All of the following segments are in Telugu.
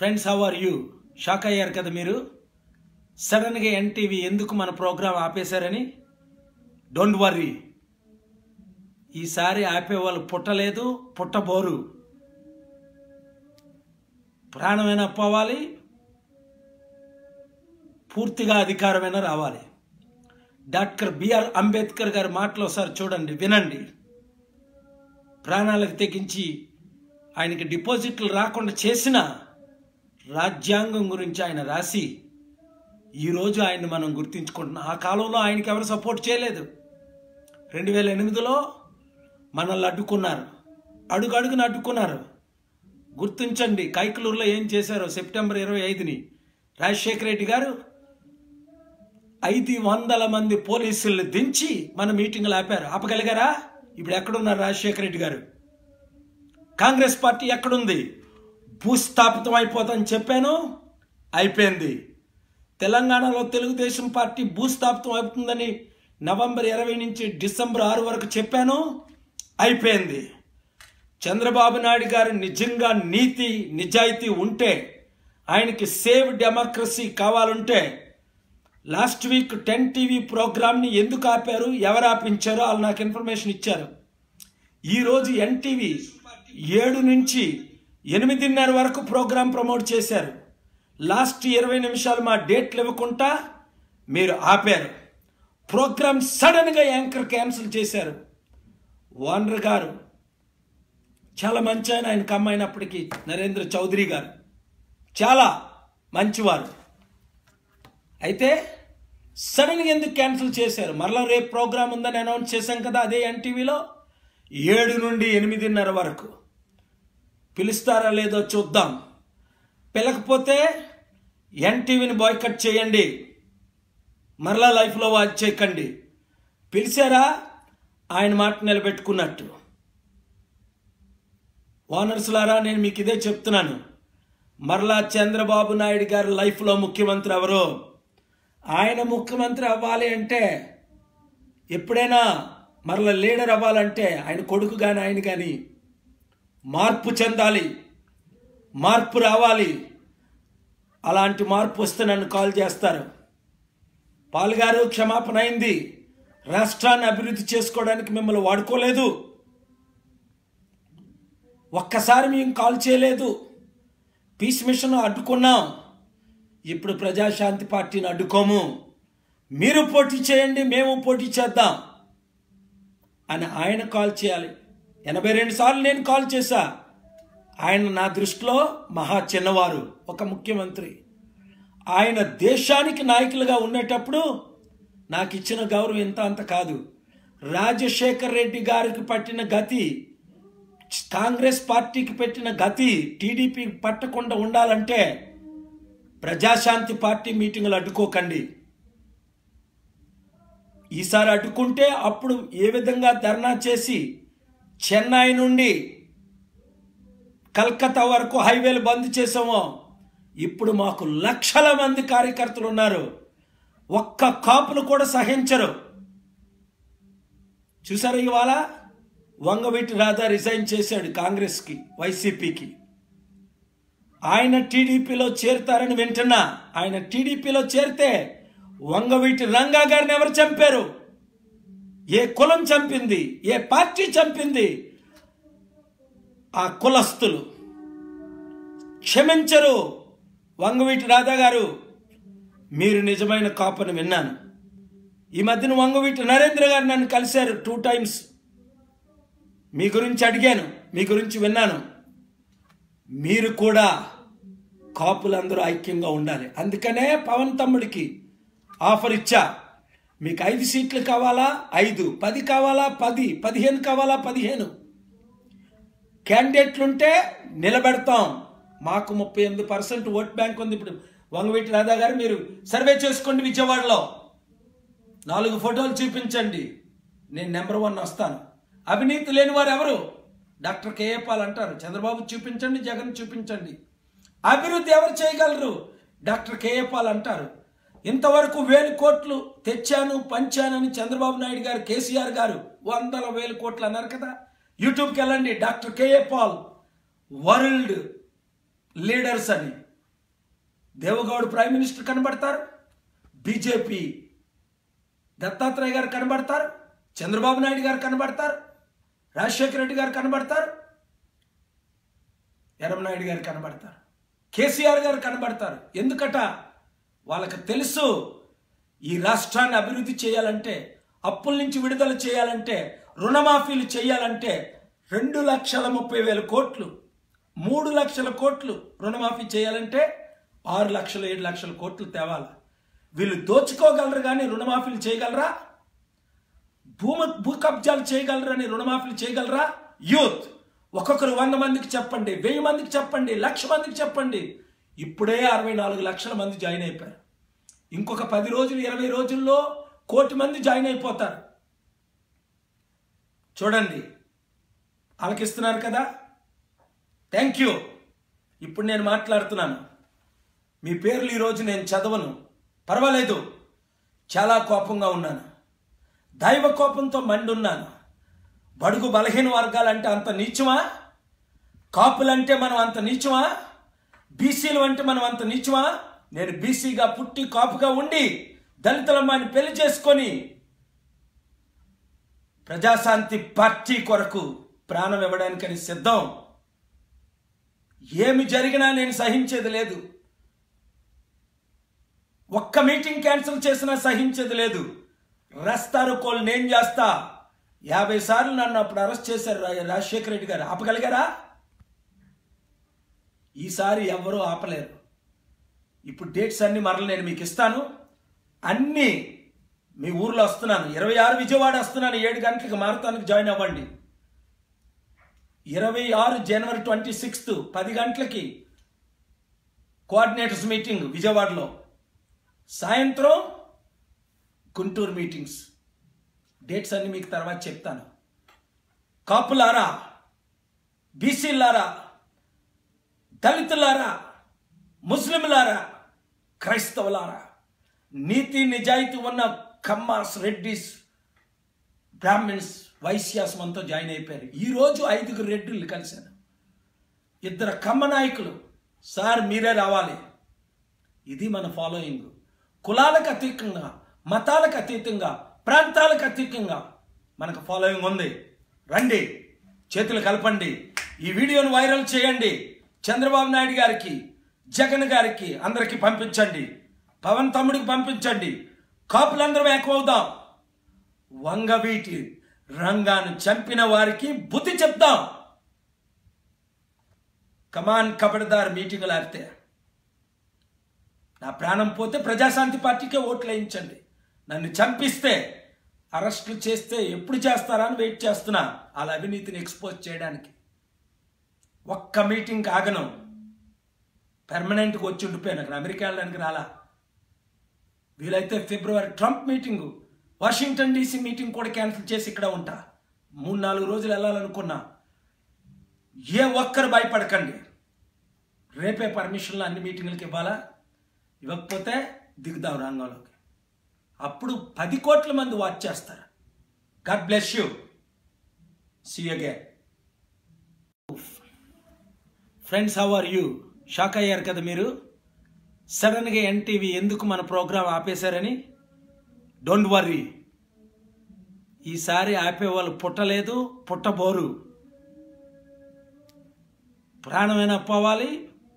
friends how are you shock అయ్యారు కదా మీరు సడన్గా ఎన్టీవీ ఎందుకు మన ప్రోగ్రాం ఆపేశారని డోంట్ వర్రీ ఈసారి ఆపే వాళ్ళు పుట్టలేదు పుట్టబోరు ప్రాణమైనా పోవాలి పూర్తిగా అధికారమైనా రావాలి డాక్టర్ బిఆర్ అంబేద్కర్ గారి మాటలు ఒకసారి చూడండి వినండి ప్రాణాలకు తెగించి ఆయనకి డిపాజిట్లు రాకుండా చేసిన రాజ్యాంగం గురించి ఆయన రాసి ఈరోజు ఆయన్ని మనం గుర్తించుకుంటున్నాం ఆ కాలంలో ఆయనకి ఎవరు సపోర్ట్ చేయలేదు రెండు వేల ఎనిమిదిలో మనల్ని అడ్డుకున్నారు అడుగు అడుగున అడ్డుకున్నారు గుర్తించండి కైకలూరులో ఏం చేశారో సెప్టెంబర్ ఇరవై ఐదుని రాజశేఖర రెడ్డి గారు ఐదు వందల మంది పోలీసుల్ని దించి మన మీటింగ్లు ఆపారు ఆపగలిగారా ఇప్పుడు ఎక్కడున్నారు రాజశేఖర రెడ్డి గారు కాంగ్రెస్ పార్టీ ఎక్కడుంది భూస్థాపితం అయిపోతుందని చెప్పాను అయిపోయింది తెలంగాణలో తెలుగుదేశం పార్టీ భూస్థాపితం అవుతుందని నవంబర్ ఇరవై నుంచి డిసెంబర్ ఆరు వరకు చెప్పాను అయిపోయింది చంద్రబాబు నాయుడు గారు నిజంగా నీతి నిజాయితీ ఉంటే ఆయనకి సేవ్ డెమోక్రసీ కావాలంటే లాస్ట్ వీక్ టెన్ టీవీ ప్రోగ్రామ్ని ఎందుకు ఆపారు ఎవరు ఆపించారో వాళ్ళు నాకు ఇన్ఫర్మేషన్ ఇచ్చారు ఈరోజు ఎన్టీవీ ఏడు నుంచి ఎనిమిదిన్నర వరకు ప్రోగ్రాం ప్రమోట్ చేశారు లాస్ట్ ఇరవై నిమిషాలు మా డేట్లు ఇవ్వకుండా మీరు ఆపారు ప్రోగ్రామ్ సడన్గా యాంకర్ క్యాన్సిల్ చేశారు ఓనర్ గారు చాలా మంచి ఆయన ఆయన కమ్మైనప్పటికీ నరేంద్ర చౌదరి గారు చాలా మంచివారు అయితే సడన్గా ఎందుకు క్యాన్సిల్ చేశారు మరలా రేపు ప్రోగ్రామ్ ఉందని అనౌన్స్ చేశాం కదా అదే ఎన్టీవీలో ఏడు నుండి ఎనిమిదిన్నర వరకు పిలుస్తారా లేదో చూద్దాం పిలకపోతే ఎన్టీవీని బాయ్కట్ చేయండి మరలా లైఫ్లో వాచ్ చేయకండి పిలిచారా ఆయన మాట నిలబెట్టుకున్నట్టు ఓనర్స్లారా నేను మీకు ఇదే చెప్తున్నాను మరలా చంద్రబాబు నాయుడు గారి లైఫ్లో ముఖ్యమంత్రి ఎవరు ఆయన ముఖ్యమంత్రి అవ్వాలి అంటే ఎప్పుడైనా మరలా లీడర్ అవ్వాలంటే ఆయన కొడుకు కానీ ఆయన కానీ మార్పు చెందాలి మార్పు రావాలి అలాంటి మార్పు వస్తే నన్ను కాల్ చేస్తారు పాల్గారు క్షమాపణ అయింది రాష్ట్రాన్ని అభివృద్ధి చేసుకోవడానికి మిమ్మల్ని వాడుకోలేదు ఒక్కసారి మేము కాల్ చేయలేదు పీస్ మిషన్ అడ్డుకున్నాం ఇప్పుడు ప్రజాశాంతి పార్టీని అడ్డుకోము మీరు పోటీ చేయండి మేము పోటీ చేద్దాం అని ఆయన కాల్ చేయాలి ఎనభై రెండు సార్లు నేను కాల్ చేశా ఆయన నా దృష్టిలో మహా చిన్నవారు ఒక ముఖ్యమంత్రి ఆయన దేశానికి నాయకులుగా ఉండేటప్పుడు నాకు ఇచ్చిన గౌరవం ఇంత అంత కాదు రాజశేఖర్ రెడ్డి గారికి పట్టిన గతి కాంగ్రెస్ పార్టీకి పెట్టిన గతి టీడీపీ పట్టకుండా ఉండాలంటే ప్రజాశాంతి పార్టీ మీటింగులు అడ్డుకోకండి ఈసారి అడ్డుకుంటే అప్పుడు ఏ విధంగా ధర్నా చేసి చెన్నై నుండి కల్కత్తా వరకు హైవేలు బంద్ చేసామో ఇప్పుడు మాకు లక్షల మంది కార్యకర్తలు ఉన్నారు ఒక్క కాపులు కూడా సహించరు చూసారా ఇవాళ వంగవీటి రాధా రిజైన్ చేశాడు కాంగ్రెస్కి వైసీపీకి ఆయన టీడీపీలో చేరుతారని వింటున్నా ఆయన టీడీపీలో చేరితే వంగవీటి రంగా గారిని ఎవరు చంపారు ఏ కులం చంపింది ఏ పార్టీ చంపింది ఆ కులస్తులు క్షమించరు వంగవీటి రాధా గారు మీరు నిజమైన కాపని విన్నాను ఈ మధ్యన వంగవీటి నరేంద్ర గారు నన్ను కలిశారు టూ టైమ్స్ మీ గురించి అడిగాను మీ గురించి విన్నాను మీరు కూడా కాపులందరూ ఐక్యంగా ఉండాలి అందుకనే పవన్ తమ్ముడికి ఆఫర్ ఇచ్చా మీకు ఐదు సీట్లు కావాలా ఐదు పది కావాలా పది పదిహేను కావాలా పదిహేను క్యాండిడేట్లుంటే నిలబెడతాం మాకు ముప్పై ఎనిమిది పర్సెంట్ ఓట్ బ్యాంక్ ఉంది ఇప్పుడు వంగవీటి రాధా గారు మీరు సర్వే చేసుకోండి విజయవాడలో నాలుగు ఫోటోలు చూపించండి నేను నెంబర్ వన్ వస్తాను అవినీతి లేని వారు ఎవరు డాక్టర్ కేఏ పాల్ అంటారు చంద్రబాబు చూపించండి జగన్ చూపించండి అభివృద్ధి ఎవరు చేయగలరు డాక్టర్ కేఏ పాల్ అంటారు ఇంతవరకు వేలు కోట్లు తెచ్చాను పంచానని చంద్రబాబు నాయుడు గారు కేసీఆర్ గారు వందల వేల కోట్లు అన్నారు కదా యూట్యూబ్కి వెళ్ళండి doctor K A Paul world leaders అని దేవగౌడ్ ప్రైమ్ మినిస్టర్ కనబడతారు బీజేపీ దత్తాత్రేయ గారు కనబడతారు చంద్రబాబు నాయుడు గారు కనబడతారు రాజశేఖర రెడ్డి గారు కనబడతారు ఎర్రమనాయుడు గారు కనబడతారు కేసీఆర్ గారు కనబడతారు ఎందుకట వాళ్ళకి తెలుసు ఈ రాష్ట్రాన్ని అభివృద్ధి చేయాలంటే అప్పుల నుంచి విడుదల చేయాలంటే రుణమాఫీలు చేయాలంటే రెండు లక్షల ముప్పై వేల కోట్లు మూడు లక్షల కోట్లు రుణమాఫీ చేయాలంటే ఆరు లక్షలు ఏడు లక్షల కోట్లు తేవాలి వీళ్ళు దోచుకోగలరు కానీ రుణమాఫీలు చేయగలరా భూమి భూ కబ్జాలు చేయగలరని రుణమాఫీలు చేయగలరా యూత్ ఒక్కొక్కరు వంద మందికి చెప్పండి వెయ్యి మందికి చెప్పండి లక్ష మందికి చెప్పండి ఇప్పుడే అరవై నాలుగు లక్షల మంది జాయిన్ అయిపోయారు ఇంకొక పది రోజులు ఇరవై రోజుల్లో కోటి మంది జాయిన్ అయిపోతారు చూడండి ఆలకిస్తున్నారు కదా థ్యాంక్ యూ ఇప్పుడు నేను మాట్లాడుతున్నాను మీ పేర్లు ఈరోజు నేను చదవను పర్వాలేదు చాలా కోపంగా ఉన్నాను దైవ కోపంతో మండున్నాను బడుగు బలహీన వర్గాలంటే అంత నీచమా కాపులంటే మనం అంత నీచమా బీసీలు అంటే మనం అంత నీచమా నేను బీసీగా పుట్టి కాపుగా ఉండి దళితులమ్మాని పెళ్లి చేసుకొని ప్రజాశాంతి పార్టీ కొరకు ప్రాణం ఇవ్వడానికని సిద్ధం ఏమి జరిగినా నేను సహించేది లేదు ఒక్క మీటింగ్ క్యాన్సిల్ చేసినా సహించేది లేదు రస్తారు కోల్ నేను చేస్తా యాభై సార్లు నన్ను అప్పుడు అరెస్ట్ చేశారు రా- రాజశేఖర రెడ్డి గారు ఆపగలిగారా ఈసారి ఎవరూ ఆపలేరు ఇప్పుడు డేట్స్ అన్ని మరల నేను మీకు ఇస్తాను అన్నీ మీ ఊర్లో వస్తున్నాను ఇరవై ఆరు విజయవాడ వస్తున్నాను ఏడు గంటలకు మారతానికి జాయిన్ అవ్వండి ఇరవై ఆరు జనవరి ట్వంటీ సిక్స్త్ పది గంటలకి కోఆర్డినేటర్స్ మీటింగ్ విజయవాడలో సాయంత్రం గుంటూరు మీటింగ్స్ డేట్స్ అన్ని మీకు తర్వాత చెప్తాను కాపులారా బీసీలారా దళితులారా ముస్లింలారా క్రైస్తవులారా నీతి నిజాయితీ ఉన్న కమ్మాస్ రెడ్డిస్ బ్రాహ్మిన్స్ వైశ్యాస్ మనతో జాయిన్ అయిపోయారు ఈరోజు ఐదుగురు రెడ్డిలు కలిశాను ఇద్దరు కమ్మ నాయకులు సార్ మీరే రావాలి ఇది మన ఫాలోయింగ్ కులాలకు అతీతంగా మతాలకు అతీతంగా ప్రాంతాలకు అతీతంగా మనకు ఫాలోయింగ్ ఉంది రండి చేతులు కలపండి ఈ వీడియోను వైరల్ చేయండి చంద్రబాబు నాయుడు గారికి జగన్ గారికి అందరికి పంపించండి పవన్ తమ్ముడికి పంపించండి కాపులందరం ఏకమవుదాం వంగవీటి రంగాను చంపిన వారికి బుద్ధి చెప్దాం కమాన్ కబడ్దార్ మీటింగులు ఆడితే నా ప్రాణం పోతే ప్రజాశాంతి పార్టీకే ఓట్లు వేయించండి నన్ను చంపిస్తే అరెస్టులు చేస్తే ఎప్పుడు చేస్తారా అని వెయిట్ చేస్తున్నా వాళ్ళ అవినీతిని ఎక్స్పోజ్ చేయడానికి ఒక్క మీటింగ్ ఆగను పెర్మనెంట్గా వచ్చి ఉండిపోయాను అక్కడ అమెరికా వెళ్ళడానికి రాలా వీలైతే ఫిబ్రవరి Trump meeting Washington DC meeting కూడా క్యాన్సిల్ చేసి ఇక్కడ ఉంటా మూడు నాలుగు రోజులు వెళ్ళాలనుకున్నా ఏ ఒక్కరు భయపడకండి రేపే పర్మిషన్లు అన్ని మీటింగులకి ఇవ్వాలా ఇవ్వకపోతే దిగుదాం రంగంలోకి అప్పుడు పది కోట్ల మంది వాచ్ చేస్తారు God bless you see again friends how are you shock అయ్యారు కదా మీరు సడన్గా ఎన్టీవీ ఎందుకు మన ప్రోగ్రాం ఆపేశారని డోంట్ వర్రీ ఈసారి ఆపే వాళ్ళు పుట్టలేదు పుట్టబోరు ప్రాణమైనా పోవాలి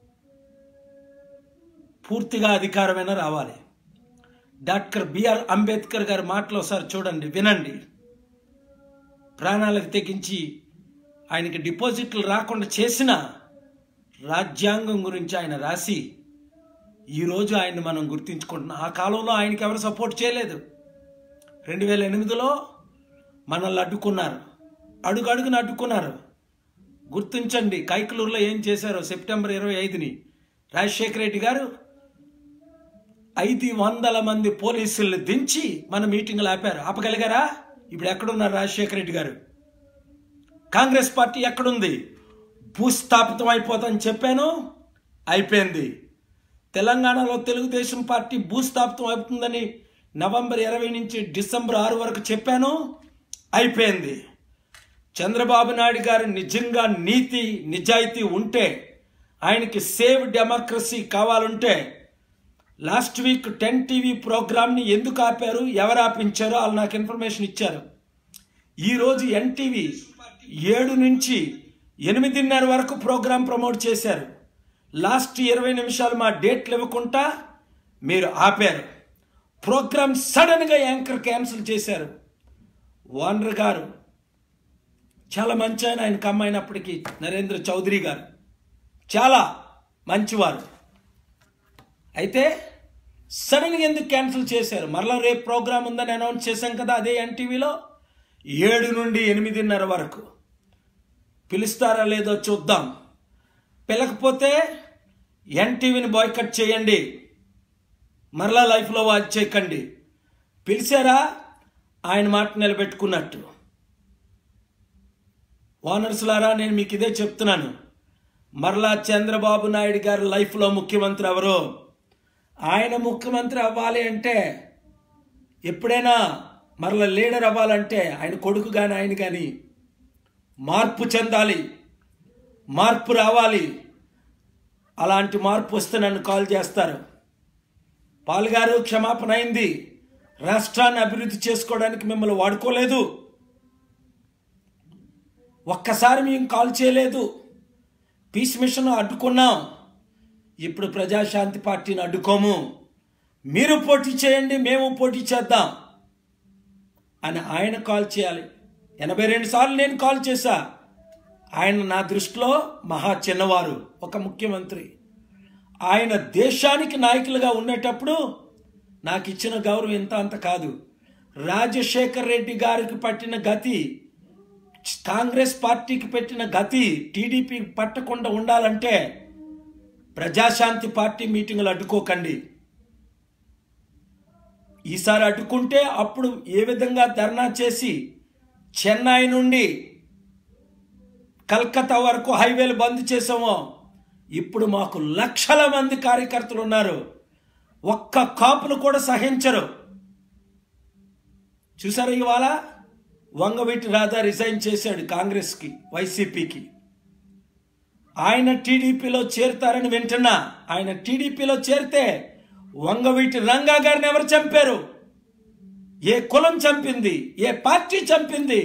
పూర్తిగా అధికారమైనా రావాలి డాక్టర్ బిఆర్ అంబేద్కర్ గారి మాటలు ఒకసారి చూడండి వినండి ప్రాణాలకు తెగించి ఆయనకి డిపాజిట్లు రాకుండా చేసిన రాజ్యాంగం గురించి ఆయన రాసి ఈరోజు ఆయన్ని మనం గుర్తించుకుంటున్నాం ఆ కాలంలో ఆయనకి ఎవరు సపోర్ట్ చేయలేదు రెండు వేల ఎనిమిదిలో మనల్ని అడ్డుకున్నారు అడుగు అడుగున అడ్డుకున్నారు గుర్తించండి కైకలూరులో ఏం చేశారో సెప్టెంబర్ ఇరవై ఐదుని రాజశేఖర రెడ్డి గారు ఐదు వందల మంది పోలీసుల్ని దించి మన మీటింగ్లు ఆపారు ఆపగలిగారా ఇప్పుడు ఎక్కడున్నారు రాజశేఖర రెడ్డి గారు కాంగ్రెస్ పార్టీ ఎక్కడుంది భూస్థాపితం అయిపోతుందని చెప్పాను అయిపోయింది తెలంగాణలో తెలుగుదేశం పార్టీ భూస్థాపితం అవుతుందని నవంబర్ ఇరవై నుంచి డిసెంబర్ ఆరు వరకు చెప్పాను అయిపోయింది చంద్రబాబు నాయుడు గారు నిజంగా నీతి నిజాయితీ ఉంటే ఆయనకి సేవ్ డెమోక్రసీ కావాలంటే లాస్ట్ వీక్ టెన్ టీవీ ప్రోగ్రామ్ని ఎందుకు ఆపారు ఎవరు ఆపించారో వాళ్ళు నాకు ఇన్ఫర్మేషన్ ఇచ్చారు ఈరోజు ఎన్టీవీ ఏడు నుంచి ఎనిమిదిన్నర వరకు ప్రోగ్రాం ప్రమోట్ చేశారు లాస్ట్ ఇరవై నిమిషాలు మా డేట్లు ఇవ్వకుండా మీరు ఆపారు ప్రోగ్రామ్ సడన్గా యాంకర్ క్యాన్సిల్ చేశారు ఓనర్ గారు చాలా మంచి ఆయన ఆయన కమ్మైనప్పటికీ నరేంద్ర చౌదరి గారు చాలా మంచివారు అయితే సడన్గా ఎందుకు క్యాన్సిల్ చేశారు మరలా రేపు ప్రోగ్రామ్ ఉందని అనౌన్స్ చేశాం కదా అదే ఎన్టీవీలో ఏడు నుండి ఎనిమిదిన్నర వరకు పిలుస్తారా లేదో చూద్దాం పిలకపోతే ఎన్టీవీని బాయ్కట్ చేయండి మరలా లైఫ్లో వాచ్ చేయకండి పిలిచారా ఆయన మాట నిలబెట్టుకున్నట్టు ఓనర్స్లారా నేను మీకు ఇదే చెప్తున్నాను మరలా చంద్రబాబు నాయుడు గారి లైఫ్లో ముఖ్యమంత్రి ఎవరు ఆయన ముఖ్యమంత్రి అవ్వాలి అంటే ఎప్పుడైనా మరలా లీడర్ అవ్వాలంటే ఆయన కొడుకు కానీ ఆయన కానీ మార్పు చెందాలి మార్పు రావాలి అలాంటి మార్పు వస్తే నన్ను కాల్ చేస్తారు పాల్గారు క్షమాపణ అయింది రాష్ట్రాన్ని అభివృద్ధి చేసుకోవడానికి మిమ్మల్ని వాడుకోలేదు ఒక్కసారి మేము కాల్ చేయలేదు పీస్ మిషన్ అడ్డుకున్నాం ఇప్పుడు ప్రజాశాంతి పార్టీని అడ్డుకోము మీరు పోటీ చేయండి మేము పోటీ చేద్దాం అని ఆయన కాల్ చేయాలి ఎనభై రెండు సార్లు నేను కాల్ చేశా ఆయన నా దృష్టిలో మహా చిన్నవారు ఒక ముఖ్యమంత్రి ఆయన దేశానికి నాయకులుగా ఉండేటప్పుడు నాకు ఇచ్చిన గౌరవం ఇంత అంత కాదు రాజశేఖర్ రెడ్డి గారికి పట్టిన గతి కాంగ్రెస్ పార్టీకి పెట్టిన గతి టీడీపీ పట్టకుండా ఉండాలంటే ప్రజాశాంతి పార్టీ మీటింగులు అడ్డుకోకండి ఈసారి అడ్డుకుంటే అప్పుడు ఏ విధంగా ధర్నా చేసి చెన్నై నుండి కల్కత్తా వరకు హైవేలు బంద్ చేసామో ఇప్పుడు మాకు లక్షల మంది కార్యకర్తలు ఉన్నారు ఒక్క కాపులు కూడా సహించరు చూసారు ఇవాళ వంగవీటి రాధా రిజైన్ చేశాడు కాంగ్రెస్కి వైసీపీకి ఆయన టీడీపీలో చేరుతారని వింటున్నా ఆయన టీడీపీలో చేరితే వంగవీటి రంగా గారిని ఎవరు చంపారు ఏ కులం చంపింది ఏ పార్టీ చంపింది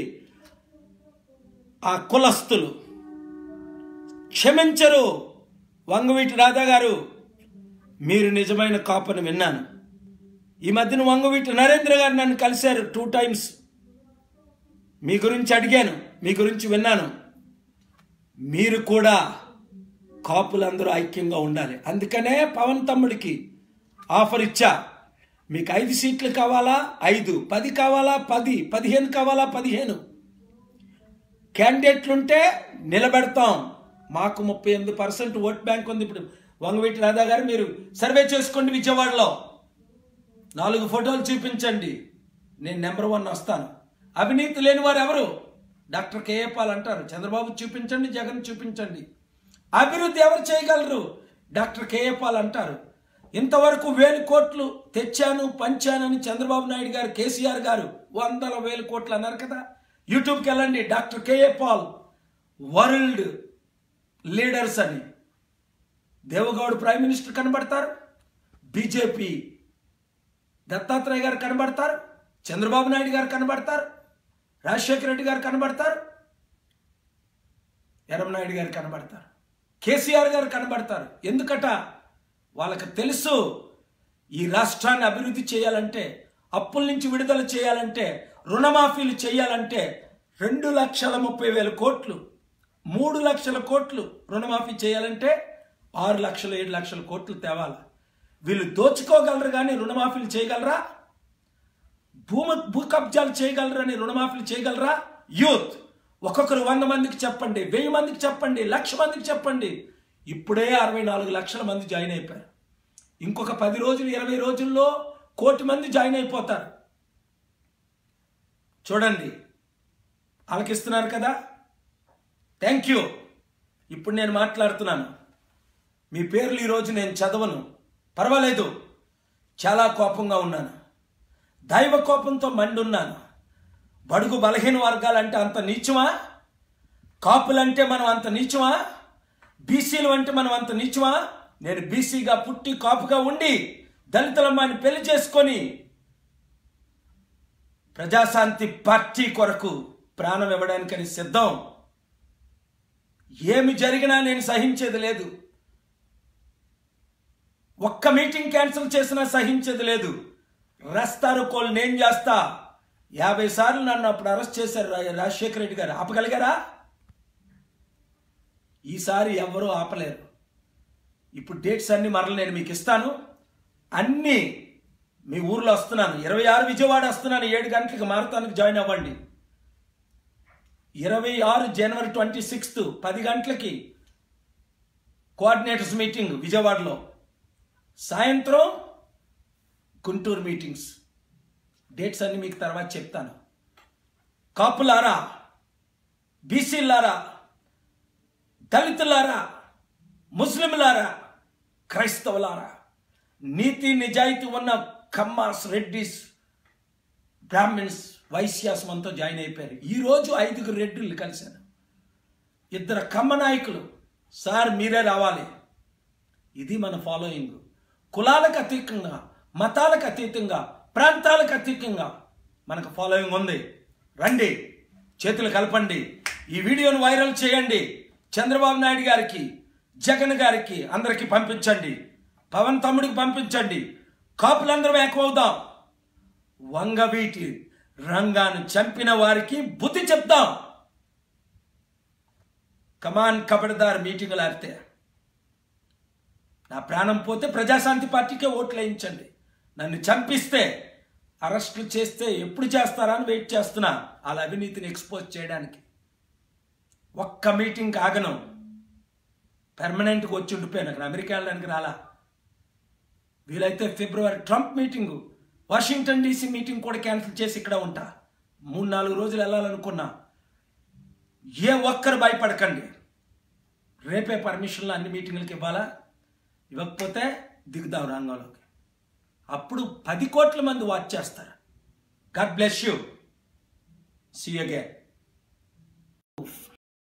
ఆ కులస్తులు క్షమించరు వంగవీటి రాధా గారు మీరు నిజమైన కాపని విన్నాను ఈ మధ్యన వంగవీటి నరేంద్ర గారు నన్ను కలిశారు టూ టైమ్స్ మీ గురించి అడిగాను మీ గురించి విన్నాను మీరు కూడా కాపులందరూ ఐక్యంగా ఉండాలి అందుకనే పవన్ తమ్ముడికి ఆఫర్ ఇచ్చా మీకు ఐదు సీట్లు కావాలా ఐదు పది కావాలా పది పదిహేను కావాలా పదిహేను క్యాండిడేట్లుంటే నిలబెడతాం మాకు ముప్పై ఎనిమిది పర్సెంట్ ఓట్ బ్యాంక్ ఉంది ఇప్పుడు వంగవీటి రాధా గారు మీరు సర్వే చేసుకోండి విజయవాడలో నాలుగు ఫోటోలు చూపించండి నేను నెంబర్ వన్ వస్తాను అవినీతి లేని వారు ఎవరు డాక్టర్ కేఏ పాల్ అంటారు చంద్రబాబు చూపించండి జగన్ చూపించండి అభివృద్ధి ఎవరు చేయగలరు డాక్టర్ కేఏ పాల్ అంటారు ఇంతవరకు వేలు కోట్లు తెచ్చాను పంచానని చంద్రబాబు నాయుడు గారు కేసీఆర్ గారు వందల వేల కోట్లు అన్నారు కదా యూట్యూబ్కి వెళ్ళండి doctor K A Paul world leaders అని దేవగౌడ్ ప్రైమ్ మినిస్టర్ కనబడతారు బీజేపీ దత్తాత్రేయ గారు కనబడతారు చంద్రబాబు నాయుడు గారు కనబడతారు రాజశేఖర రెడ్డి గారు కనబడతారు ఎర్రమనాయుడు గారు కనబడతారు కేసీఆర్ గారు కనబడతారు ఎందుకట వాళ్ళకి తెలుసు ఈ రాష్ట్రాన్ని అభివృద్ధి చేయాలంటే అప్పుల నుంచి విడుదల చేయాలంటే రుణమాఫీలు చేయాలంటే రెండు లక్షల ముప్పై వేల కోట్లు మూడు లక్షల కోట్లు రుణమాఫీ చేయాలంటే ఆరు లక్షల ఏడు లక్షల కోట్లు తేవాలి వీళ్ళు దోచుకోగలరు కానీ రుణమాఫీలు చేయగలరా భూమి భూ కబ్జాలు చేయగలరని రుణమాఫీలు చేయగలరా యూత్ ఒక్కొక్కరు వంద మందికి చెప్పండి వెయ్యి మందికి చెప్పండి లక్ష మందికి చెప్పండి ఇప్పుడే అరవై నాలుగు లక్షల మంది జాయిన్ అయిపోయారు ఇంకొక పది రోజులు ఇరవై రోజుల్లో కోటి మంది జాయిన్ అయిపోతారు చూడండి ఆలకిస్తున్నారు కదా థ్యాంక్ యూ ఇప్పుడు నేను మాట్లాడుతున్నాను మీ పేర్లు ఈరోజు నేను చదవను పర్వాలేదు చాలా కోపంగా ఉన్నాను దైవ కోపంతో మండున్నాను బడుగు బలహీన వర్గాలంటే అంత నీచమా కాపులంటే మనం అంత నీచమా బీసీలు అంటే మనం అంత నీచమా నేను బీసీగా పుట్టి కాపుగా ఉండి దళితులమ్మాయిని పెళ్లి చేసుకొని ప్రజాశాంతి పార్టీ కొరకు ప్రాణం ఇవ్వడానికని సిద్ధం ఏమి జరిగినా నేను సహించేది లేదు ఒక్క మీటింగ్ క్యాన్సిల్ చేసినా సహించేది లేదు రస్తారు కోల్ నేను చేస్తా యాభై సార్లు నన్ను అప్పుడు అరెస్ట్ చేశారు రా- రాజశేఖర రెడ్డి గారు ఆపగలిగారా ఈసారి ఎవరూ ఆపలేరు ఇప్పుడు డేట్స్ అన్ని మరల నేను మీకు ఇస్తాను అన్నీ మీ ఊర్లో వస్తున్నాను ఇరవై ఆరు విజయవాడ వస్తున్నాను ఏడు గంటలకు మారతానికి జాయిన్ అవ్వండి ఇరవై ఆరు జనవరి ట్వంటీ సిక్స్త్ పది గంటలకి కోఆర్డినేటర్స్ మీటింగ్ విజయవాడలో సాయంత్రం గుంటూరు మీటింగ్స్ డేట్స్ అన్ని మీకు తర్వాత చెప్తాను కాపులారా బీసీలారా దళితులారా ముస్లింలారా క్రైస్తవులారా నీతి నిజాయితీ ఉన్న కమ్మాస్ రెడ్డిస్ బ్రాహ్మిన్స్ వైశ్యాస్ మనతో జాయిన్ అయిపోయారు ఈరోజు ఐదుగురు రెడ్డిలు కలిశాను ఇద్దరు కమ్మ నాయకులు సార్ మీరే రావాలి ఇది మన ఫాలోయింగ్ కులాలకు అతీతంగా మతాలకు అతీతంగా ప్రాంతాలకు అతీతంగా మనకు ఫాలోయింగ్ ఉంది రండి చేతులు కలపండి ఈ వీడియోను వైరల్ చేయండి చంద్రబాబు నాయుడు గారికి జగన్ గారికి అందరికి పంపించండి పవన్ తమ్ముడికి పంపించండి కాపులందరం ఎక్కువవుదాం వంగవీటి రంగాను చంపిన వారికి బుద్ధి చెప్దాం కమాన్ కబడ్దార్ మీటింగులు ఆడితే నా ప్రాణం పోతే ప్రజాశాంతి పార్టీకే ఓట్లు వేయించండి నన్ను చంపిస్తే అరెస్టులు చేస్తే ఎప్పుడు చేస్తారా అని వెయిట్ చేస్తున్నా వాళ్ళ అవినీతిని ఎక్స్పోజ్ చేయడానికి ఒక్క మీటింగ్ ఆగను పెర్మనెంట్గా వచ్చి ఉండిపోయాను అక్కడ అమెరికా వెళ్ళడానికి రాలా వీలైతే ఫిబ్రవరి Trump meeting Washington DC meeting కూడా క్యాన్సిల్ చేసి ఇక్కడ ఉంటా మూడు నాలుగు రోజులు వెళ్ళాలనుకున్నా ఏ ఒక్కరు భయపడకండి రేపే పర్మిషన్లు అన్ని మీటింగులకి ఇవ్వాలా ఇవ్వకపోతే దిగుదాం రంగంలోకి అప్పుడు పది కోట్ల మంది వాచ్ చేస్తారు God bless you see again